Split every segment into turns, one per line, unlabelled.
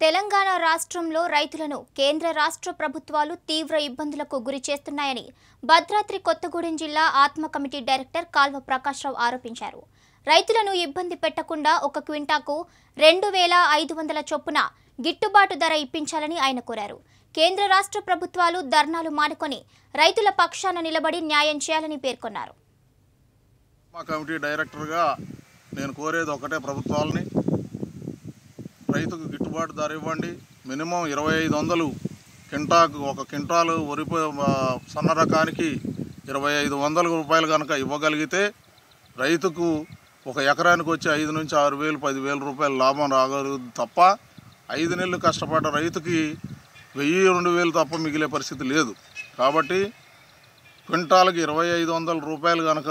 తెలంగాణ రాష్ట్రంలో రైతులను కేంద్ర రాష్ట్ర ప్రభుత్వాలు తీవ్ర ఇబ్బందులకు గురి చేస్తున్నాయని భద్రాద్రి కొత్తగూడెం జిల్లా ఆత్మ కమిటీ డైరెక్టర్ కాల్వ ప్రకాశ్రావు ఆరోపించారు రైతులను ఇబ్బంది పెట్టకుండా ఒక క్వింటాకు రెండు వేల ఐదు వందల చొప్పున గిట్టుబాటు ధర ఇప్పించాలని ఆయన కోరారు కేంద్ర రాష్ట్ర ప్రభుత్వాలు ధర్నాలు మానుకొని రైతుల పక్షాన నిలబడి న్యాయం చేయాలని పేర్కొన్నారు
మా కమిటీ డైరెక్టర్గా నేను కోరేది ఒకటే ప్రభుత్వాలని రైతుకు గిట్టుబాటు ధర ఇవ్వండి మినిమం ఇరవై ఐదు వందలు కింటాకు ఒక కింటాలు వరి ప- ఆ, సన్న రకానికి ఇరవై ఐదు వందల రూపాయలు కనుక ఇవ్వగలిగితే రైతుకు ఒక ఎకరానికి వచ్చి ఐదు నుంచి ఆరు వేలు పదివేల రూపాయల లాభం రాగలుగుతుంది తప్ప ఐదు నెలలు కష్టపడ్డ రైతుకి వెయ్యి రెండు వేలు తప్ప మిగిలే పరిస్థితి లేదు కాబట్టి క్వింటాల్కి ఇరవై ఐదు వందల రూపాయలు కనుక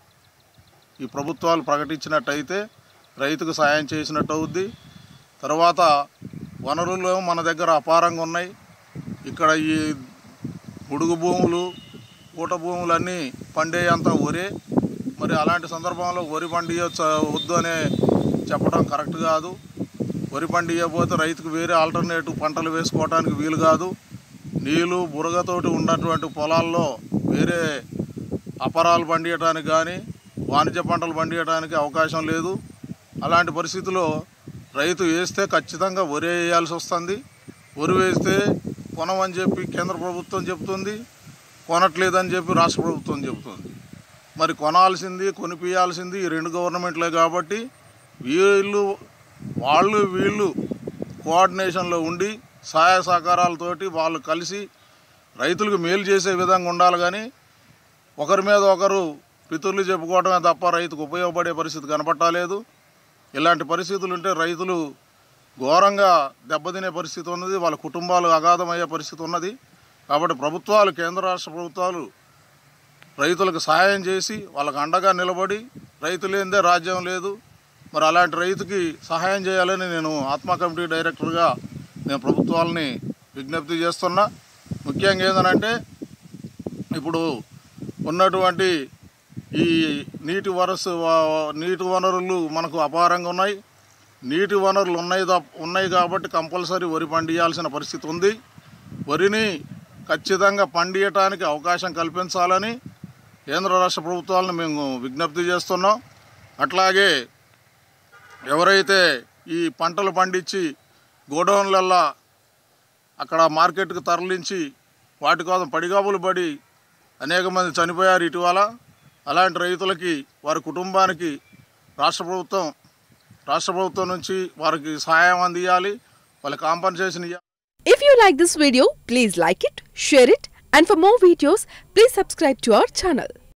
ఈ ప్రభుత్వాలు ప్రకటించినట్టయితే రైతుకు సాయం చేసినట్టు అవుద్ది తర్వాత వనరులు మన దగ్గర అపారంగా ఉన్నాయి ఇక్కడ ఈ బుడుగు భూములు ఊట భూములన్నీ పండేయంత వరే మరి అలాంటి సందర్భంలో వరి పండియొచ్చు వద్దు అనే చెప్పడం కరెక్ట్ కాదు వరి పండియకపోతే రైతుకు వేరే ఆల్టర్నేటివ్ పంటలు వేసుకోవడానికి వీలు కాదు నీళ్ళు బురగతోటి ఉన్నటువంటి పొలాల్లో వేరే అపరాలు పండియటానికి కానీ వాణిజ్య పంటలు పండియడానికి అవకాశం లేదు అలాంటి పరిస్థితిలో రైతు వేస్తే ఖచ్చితంగా వరి వేయాల్సి వస్తుంది వరి వేస్తే కొనమని చెప్పి కేంద్ర ప్రభుత్వం చెప్తుంది కొనట్లేదని చెప్పి రాష్ట్ర ప్రభుత్వం చెబుతుంది మరి కొనాల్సింది కొనిపించాల్సింది ఈ రెండు గవర్నమెంట్లే కాబట్టి వీళ్ళు వాళ్ళు వీళ్ళు కోఆర్డినేషన్లో ఉండి సహాయ సహకారాలతోటి వాళ్ళు కలిసి రైతులకు మేలు చేసే విధంగా ఉండాలి కానీ ఒకరి మీద ఒకరు పితుర్లు చెప్పుకోవడమే తప్ప రైతుకు ఉపయోగపడే పరిస్థితి కనపట్టలేదు ఇలాంటి పరిస్థితులు ఉంటే రైతులు ఘోరంగా దెబ్బతినే పరిస్థితి ఉన్నది వాళ్ళ కుటుంబాలు అగాధమయ్యే పరిస్థితి ఉన్నది కాబట్టి ప్రభుత్వాలు కేంద్ర రాష్ట్ర ప్రభుత్వాలు రైతులకు సహాయం చేసి వాళ్ళకు అండగా నిలబడి రైతు లేనిదే రాజ్యం లేదు మరి అలాంటి రైతుకి సహాయం చేయాలని నేను ఆత్మ కమిటీ డైరెక్టర్గా నేను ప్రభుత్వాలని విజ్ఞప్తి చేస్తున్నా ముఖ్యంగా ఏంటంటే ఇప్పుడు ఉన్నటువంటి ఈ నీటి వరసు వ- నీటి వనరులు మనకు అపారంగా ఉన్నాయి నీటి వనరులు ఉన్నాయి తప్ప- ఉన్నాయి కాబట్టి కంపల్సరీ వరి పండియాల్సిన పరిస్థితి ఉంది వరిని ఖచ్చితంగా పండియటానికి అవకాశం కల్పించాలని కేంద్ర రాష్ట్ర ప్రభుత్వాలను మేము విజ్ఞప్తి చేస్తున్నాం అట్లాగే ఎవరైతే ఈ పంటలు పండించి గోడౌన్లల్లో అక్కడ మార్కెట్కి తరలించి వాటి కోసం పడిగాపులు పడి అనేక మంది చనిపోయారు ఇటీవల అలాంటి రైతులకి వారి కుటుంబానికి రాష్ట్ర ప్రభుత్వం రాష్ట్ర ప్రభుత్వం నుంచి వారికి సహాయం అందియాలి వాళ్ళ కాంపన్సేషన్ ఇవ్వాలి
If you like this video, please like it, share it, and for more videos, please subscribe to our channel.